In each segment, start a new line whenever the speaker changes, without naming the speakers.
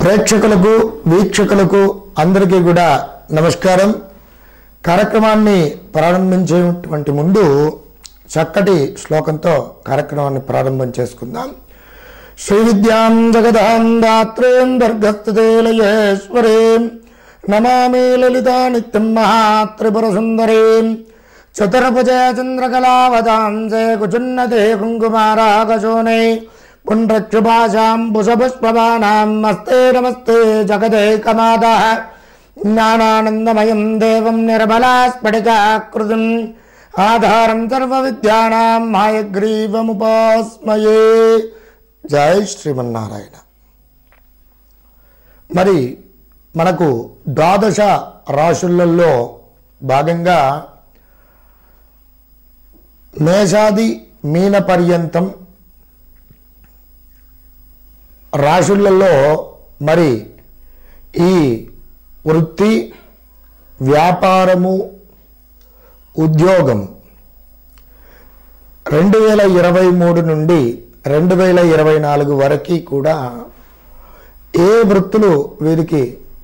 ప్రేక్షకులకు వీక్షకులకు అందరికీ కూడా నమస్కారం కార్యక్రమాన్ని ప్రారంభించేటువంటి ముందు చక్కటి శ్లోకంతో కార్యక్రమాన్ని ప్రారంభం చేసుకుందాం శ్రీ విద్యాం జగదాం దాత్రేం దర్గస్థితేలయేశ్వరీం నమామి లలితా నిత్యం మహాత్రిపుర సుందరీం చతుర్భుజ చంద్రకళావతాంసే కుచున్నతే కుంకుమారాగశోనే పుండ్రక్షుభాషాం పుషపుష్పవానాం నమస్తే నమస్తే జగదేకమాద జ్ఞానానందమయం దేవం నిర్మలాస్ఫటికాకృతిం ఆధారం సర్వవిద్యానాం మాయగ్రీవముపాస్మయే జై శ్రీమన్నారాయణ మరి మనకు ద్వాదశ రాశులలో భాగంగా మేషాది మీన పర్యంతం రాశులలో మరి ఈ వృత్తి వ్యాపారము ఉద్యోగం రెండు వేల ఇరవై మూడు నుండి రెండు వేల ఇరవై నాలుగు వరకు కూడా ఏ వృత్తులు వీరికి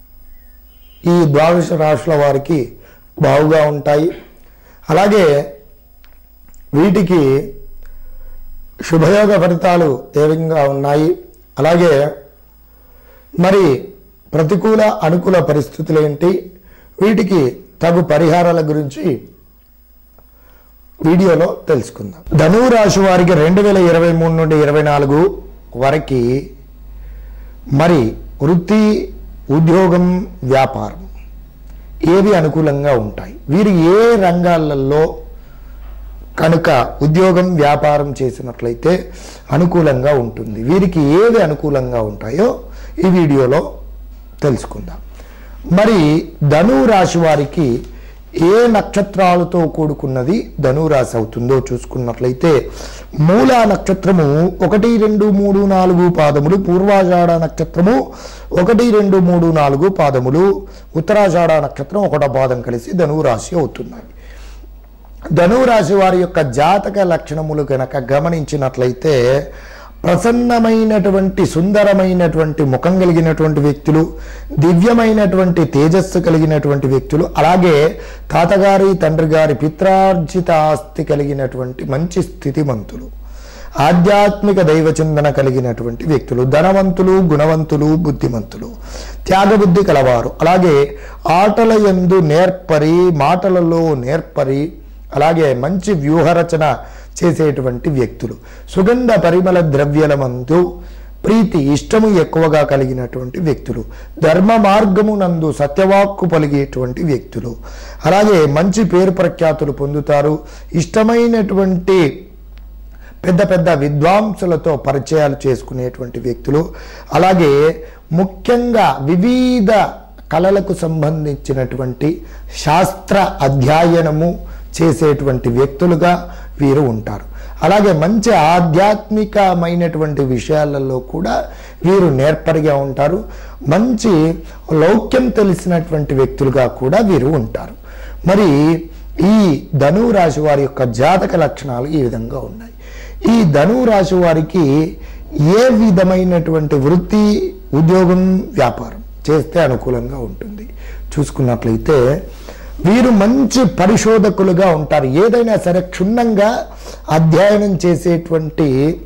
ఈ ద్వాదశ రాశుల వారికి బాగుగా ఉంటాయి అలాగే వీటికి శుభయోగ ఫలితాలు ఏ విధంగా ఉన్నాయి అలాగే మరి ప్రతికూల అనుకూల పరిస్థితులు ఏంటి వీటికి తగు పరిహారాల గురించి వీడియోలో తెలుసుకుందాం ధనువు రాశి వారికి రెండు వేల ఇరవై మూడు నుండి ఇరవై నాలుగు వరకు మరి వృత్తి ఉద్యోగం వ్యాపారం ఏవి అనుకూలంగా ఉంటాయి వీరు ఏ రంగాలలో కనుక ఉద్యోగం వ్యాపారం చేసినట్లయితే అనుకూలంగా ఉంటుంది వీరికి ఏవి అనుకూలంగా ఉంటాయో ఈ వీడియోలో తెలుసుకుందాం మరి ధనువు రాశి వారికి ఏ నక్షత్రాలతో కూడుకున్నది ధనువు రాశి అవుతుందో చూసుకున్నట్లయితే మూలా నక్షత్రము ఒకటి రెండు మూడు నాలుగు పాదములు పూర్వాషాఢ నక్షత్రము ఒకటి రెండు మూడు నాలుగు పాదములు ఉత్తరాషాఢ నక్షత్రం ఒకటో పాదం కలిసి ధనువు రాశి అవుతున్నాయి ధనువు రాశి వారి యొక్క జాతక లక్షణములు కనుక గమనించినట్లయితే ప్రసన్నమైనటువంటి సుందరమైనటువంటి ముఖం కలిగినటువంటి వ్యక్తులు దివ్యమైనటువంటి తేజస్సు కలిగినటువంటి వ్యక్తులు అలాగే తాతగారి తండ్రి గారి పిత్రార్జిత ఆస్తి కలిగినటువంటి మంచి స్థితిమంతులు ఆధ్యాత్మిక దైవచిందన కలిగినటువంటి వ్యక్తులు ధనవంతులు గుణవంతులు బుద్ధిమంతులు త్యాగబుద్ధి కలవారు అలాగే ఆటల యందు నేర్పరి మాటలలో నేర్పరి అలాగే మంచి వ్యూహరచన చేసేటువంటి వ్యక్తులు సుగంధ పరిమళ ద్రవ్యలమందు ప్రీతి ఇష్టము ఎక్కువగా కలిగినటువంటి వ్యక్తులు ధర్మ మార్గమునందు సత్యవాక్కు పలిగేటువంటి వ్యక్తులు అలాగే మంచి పేరు ప్రఖ్యాతులు పొందుతారు ఇష్టమైనటువంటి పెద్ద పెద్ద విద్వాంసులతో పరిచయాలు చేసుకునేటువంటి వ్యక్తులు అలాగే ముఖ్యంగా వివిధ కళలకు సంబంధించినటువంటి శాస్త్ర అధ్యయనము చేసేటువంటి వ్యక్తులుగా వీరు ఉంటారు అలాగే మంచి ఆధ్యాత్మికమైనటువంటి విషయాలలో కూడా వీరు నేర్పరిగా ఉంటారు మంచి లౌక్యం తెలిసినటువంటి వ్యక్తులుగా కూడా వీరు ఉంటారు మరి ఈ ధనువు రాశి వారి యొక్క జాతక లక్షణాలు ఈ విధంగా ఉన్నాయి ఈ ధనువు రాశి వారికి ఏ విధమైనటువంటి వృత్తి ఉద్యోగం వ్యాపారం చేస్తే అనుకూలంగా ఉంటుంది చూసుకున్నట్లయితే వీరు మంచి పరిశోధకులుగా ఉంటారు ఏదైనా సరే క్షుణ్ణంగా అధ్యయనం చేసేటువంటి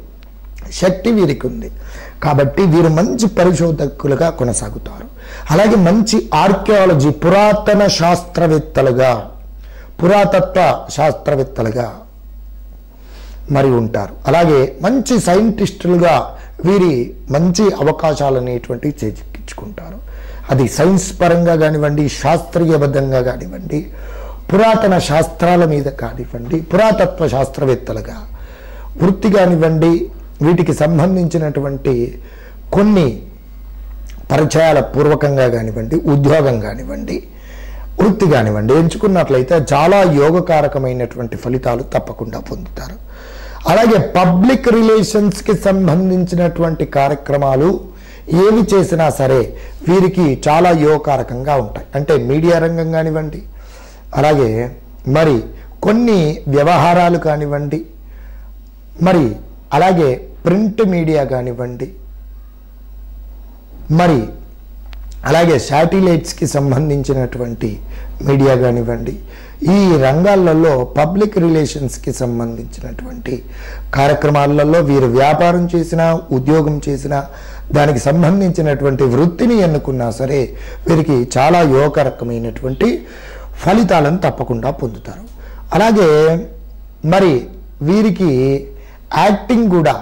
శక్తి వీరికి ఉంది కాబట్టి వీరు మంచి పరిశోధకులుగా కొనసాగుతారు అలాగే మంచి ఆర్కియాలజీ పురాతన శాస్త్రవేత్తలుగా పురాతత్వ శాస్త్రవేత్తలుగా మరి ఉంటారు అలాగే మంచి సైంటిస్టులుగా వీరి మంచి అవకాశాలు అనేటువంటివి చేజిక్కించుకుంటారు అది సైన్స్ పరంగా కానివ్వండి శాస్త్రీయబద్ధంగా కానివ్వండి పురాతన శాస్త్రాల మీద కానివ్వండి పురాతత్వ శాస్త్రవేత్తలుగా వృత్తి కానివ్వండి వీటికి సంబంధించినటువంటి కొన్ని పరిచయాల పూర్వకంగా కానివ్వండి ఉద్యోగం కానివ్వండి వృత్తి కానివ్వండి ఎంచుకున్నట్లయితే చాలా యోగకారకమైనటువంటి ఫలితాలు తప్పకుండా పొందుతారు అలాగే పబ్లిక్ రిలేషన్స్కి సంబంధించినటువంటి కార్యక్రమాలు ఏవి చేసినా సరే వీరికి చాలా యోగకారకంగా ఉంటాయి అంటే మీడియా రంగం కానివ్వండి అలాగే మరి కొన్ని వ్యవహారాలు కానివ్వండి మరి అలాగే ప్రింట్ మీడియా కానివ్వండి మరి అలాగే శాటిలైట్స్కి సంబంధించినటువంటి మీడియా కానివ్వండి ఈ రంగాలలో పబ్లిక్ రిలేషన్స్కి సంబంధించినటువంటి కార్యక్రమాలలో వీరు వ్యాపారం చేసినా ఉద్యోగం చేసినా దానికి సంబంధించినటువంటి వృత్తిని ఎన్నుకున్నా సరే వీరికి చాలా యోగకరకమైనటువంటి ఫలితాలను తప్పకుండా పొందుతారు అలాగే మరి వీరికి యాక్టింగ్ కూడా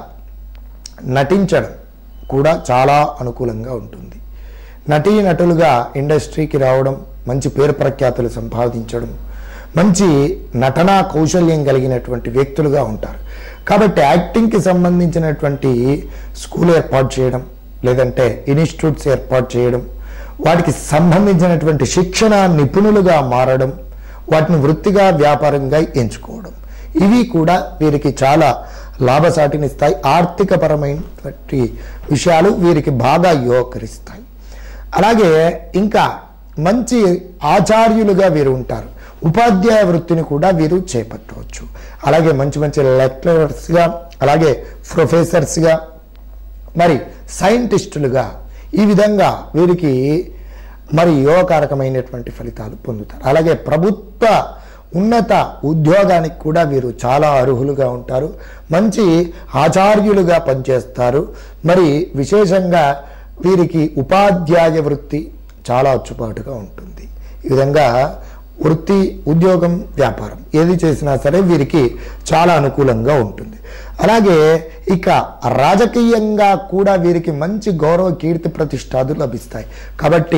నటించడం కూడా చాలా అనుకూలంగా ఉంటుంది నటీ నటులుగా ఇండస్ట్రీకి రావడం మంచి పేరు ప్రఖ్యాతులు సంపాదించడం మంచి నటనా కౌశల్యం కలిగినటువంటి వ్యక్తులుగా ఉంటారు కాబట్టి యాక్టింగ్కి సంబంధించినటువంటి స్కూల్ ఏర్పాటు చేయడం లేదంటే ఇన్స్టిట్యూట్స్ ఏర్పాటు చేయడం వాటికి సంబంధించినటువంటి శిక్షణ నిపుణులుగా మారడం వాటిని వృత్తిగా వ్యాపారంగా ఎంచుకోవడం ఇవి కూడా వీరికి చాలా లాభసాటినిస్తాయి ఆర్థిక పరమైనటువంటి విషయాలు వీరికి బాగా యోకరిస్తాయి అలాగే ఇంకా మంచి ఆచార్యులుగా వీరు ఉంటారు ఉపాధ్యాయ వృత్తిని కూడా వీరు చేపట్టవచ్చు అలాగే మంచి మంచి లెక్చరర్స్గా అలాగే ప్రొఫెసర్స్గా మరి సైంటిస్టులుగా ఈ విధంగా వీరికి మరి యోగకారకమైనటువంటి ఫలితాలు పొందుతారు అలాగే ప్రభుత్వ ఉన్నత ఉద్యోగానికి కూడా వీరు చాలా అర్హులుగా ఉంటారు మంచి ఆచార్యులుగా పనిచేస్తారు మరి విశేషంగా వీరికి ఉపాధ్యాయ వృత్తి చాలా అచ్చుబాటుగా ఉంటుంది ఈ విధంగా వృత్తి ఉద్యోగం వ్యాపారం ఏది చేసినా సరే వీరికి చాలా అనుకూలంగా ఉంటుంది అలాగే ఇక రాజకీయంగా కూడా వీరికి మంచి గౌరవ కీర్తి ప్రతిష్టాదులు లభిస్తాయి కాబట్టి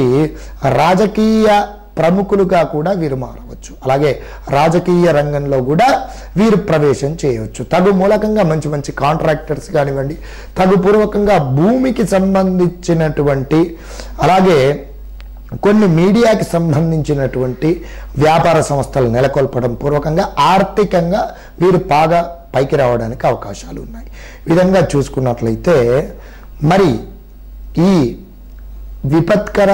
రాజకీయ ప్రముఖులుగా కూడా వీరు మారవచ్చు అలాగే రాజకీయ రంగంలో కూడా వీరు ప్రవేశం చేయవచ్చు తగు మూలకంగా మంచి మంచి కాంట్రాక్టర్స్ కానివ్వండి తగు పూర్వకంగా భూమికి సంబంధించినటువంటి అలాగే కొన్ని మీడియాకి సంబంధించినటువంటి వ్యాపార సంస్థలు నెలకొల్పడం పూర్వకంగా ఆర్థికంగా వీరు బాగా పైకి రావడానికి అవకాశాలు ఉన్నాయి ఈ విధంగా చూసుకున్నట్లయితే మరి ఈ విపత్కర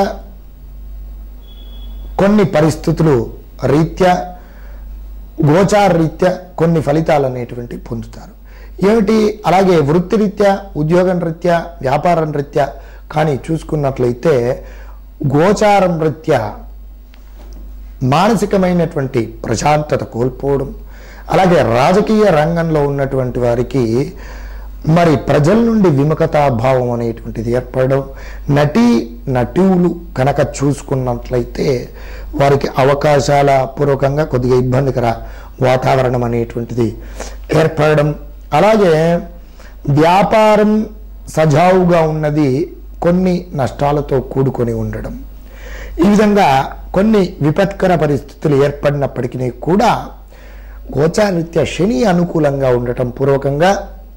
కొన్ని పరిస్థితులు రీత్యా గోచార రీత్యా కొన్ని ఫలితాలు అనేటువంటి పొందుతారు ఏమిటి అలాగే వృత్తిరీత్యా ఉద్యోగం రీత్యా వ్యాపారం రీత్యా కానీ చూసుకున్నట్లయితే గోచారం రీత్యా మానసికమైనటువంటి ప్రశాంతత కోల్పోవడం అలాగే రాజకీయ రంగంలో ఉన్నటువంటి వారికి మరి ప్రజల నుండి విముఖతాభావం అనేటువంటిది ఏర్పడడం నటీ నటువులు కనుక చూసుకున్నట్లయితే వారికి అవకాశాల పూర్వకంగా కొద్దిగా ఇబ్బందికర వాతావరణం అనేటువంటిది ఏర్పడడం అలాగే వ్యాపారం సజావుగా ఉన్నది కొన్ని నష్టాలతో కూడుకొని ఉండడం ఈ విధంగా కొన్ని విపత్కర పరిస్థితులు ఏర్పడినప్పటికీ కూడా గోచారీత్యా శని అనుకూలంగా ఉండటం పూర్వకంగా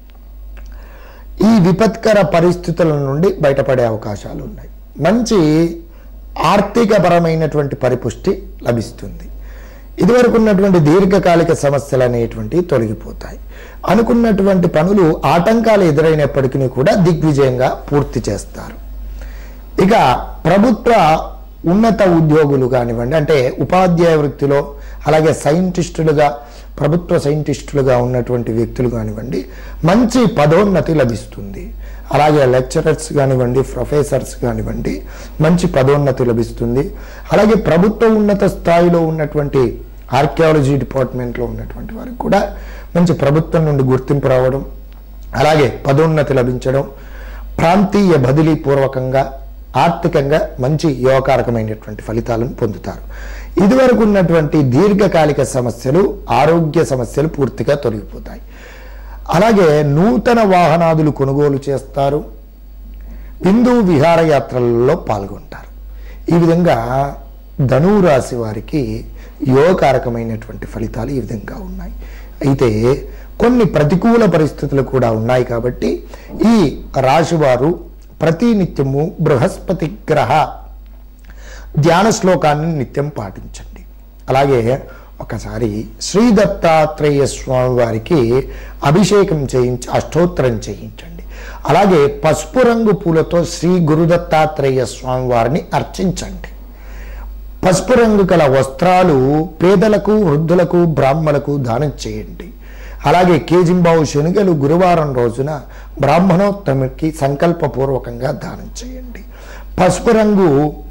ఈ విపత్కర పరిస్థితుల నుండి బయటపడే అవకాశాలు ఉన్నాయి మంచి ఆర్థికపరమైనటువంటి పరిపుష్టి లభిస్తుంది ఇదివరకు ఉన్నటువంటి దీర్ఘకాలిక సమస్యలు అనేటువంటివి తొలగిపోతాయి అనుకున్నటువంటి పనులు ఆటంకాలు ఎదురైనప్పటికీ కూడా దిగ్విజయంగా పూర్తి చేస్తారు ఇక ప్రభుత్వ ఉన్నత ఉద్యోగులు కానివ్వండి అంటే ఉపాధ్యాయ వృత్తిలో అలాగే సైంటిస్టులుగా ప్రభుత్వ సైంటిస్టులుగా ఉన్నటువంటి వ్యక్తులు కానివ్వండి మంచి పదోన్నతి లభిస్తుంది అలాగే లెక్చరర్స్ కానివ్వండి ప్రొఫెసర్స్ కానివ్వండి మంచి పదోన్నతి లభిస్తుంది అలాగే ప్రభుత్వ ఉన్నత స్థాయిలో ఉన్నటువంటి ఆర్కియాలజీ డిపార్ట్మెంట్లో ఉన్నటువంటి వారికి కూడా మంచి ప్రభుత్వం నుండి గుర్తింపు రావడం అలాగే పదోన్నతి లభించడం ప్రాంతీయ బదిలీ పూర్వకంగా ఆర్థికంగా మంచి యోగకారకమైనటువంటి ఫలితాలను పొందుతారు ఇదివరకు ఉన్నటువంటి దీర్ఘకాలిక సమస్యలు ఆరోగ్య సమస్యలు పూర్తిగా తొలగిపోతాయి అలాగే నూతన వాహనాదులు కొనుగోలు చేస్తారు బిందు విహారయాత్రలలో పాల్గొంటారు ఈ విధంగా ధనురాశి వారికి యోగకారకమైనటువంటి ఫలితాలు ఈ విధంగా ఉన్నాయి అయితే కొన్ని ప్రతికూల పరిస్థితులు కూడా ఉన్నాయి కాబట్టి ఈ రాశివారు ప్రతినిత్యము బృహస్పతి గ్రహ ధ్యాన శ్లోకాన్ని నిత్యం పాటించండి అలాగే ఒకసారి శ్రీ దత్తాత్రేయ స్వామి వారికి అభిషేకం చేయించి అష్టోత్తరం చేయించండి అలాగే పసుపు రంగు పూలతో శ్రీ గురుదత్తాత్రేయ స్వామి వారిని అర్చించండి పసుపు రంగు గల వస్త్రాలు పేదలకు వృద్ధులకు బ్రాహ్మణులకు దానం చేయండి అలాగే కేజింబావు శనుగలు గురువారం రోజున బ్రాహ్మణోత్తమికి సంకల్పపూర్వకంగా దానం చేయండి పసుపు రంగు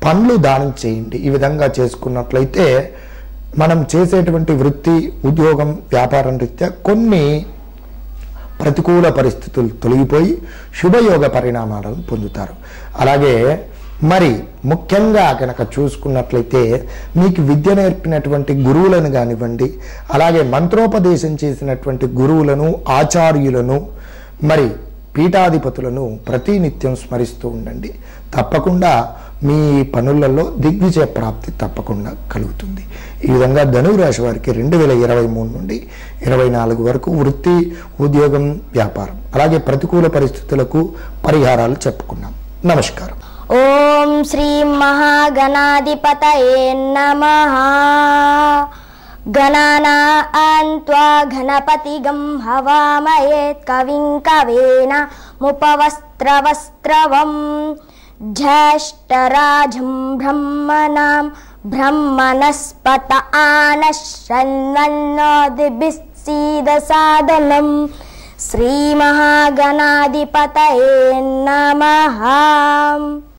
పండ్లు దానం చేయండి ఈ విధంగా చేసుకున్నట్లయితే మనం చేసేటువంటి వృత్తి ఉద్యోగం వ్యాపారం రీత్యా కొన్ని ప్రతికూల పరిస్థితులు తొలగిపోయి శుభయోగ పరిణామాలను పొందుతారు అలాగే మరి ముఖ్యంగా కనుక చూసుకున్నట్లయితే మీకు విద్య నేర్పినటువంటి గురువులను కానివ్వండి అలాగే మంత్రోపదేశం చేసినటువంటి గురువులను ఆచార్యులను మరి పీఠాధిపతులను ప్రతినిత్యం స్మరిస్తూ ఉండండి తప్పకుండా మీ పనులలో దిగ్విజయ ప్రాప్తి తప్పకుండా కలుగుతుంది ఈ విధంగా ధనువు రాశి వారికి రెండు వేల ఇరవై మూడు నుండి ఇరవై నాలుగు వరకు వృత్తి ఉద్యోగం వ్యాపారం అలాగే ప్రతికూల పరిస్థితులకు పరిహారాలు చెప్పుకున్నాం నమస్కారం
ఓం శ్రీ మహాగణాధిపతయే నమ గణానాన్త్వా గణపతిగం హవామయేత్ కవిం కవేన ముపవస్త్రవస్త్రవం జ్యేష్ఠరాజం బ్రహ్మణాం బ్రహ్మణస్పత ఆనశ్రన్నోదిభిస్సీద సాదనం శ్రీమహాగణాధిపతయే నమః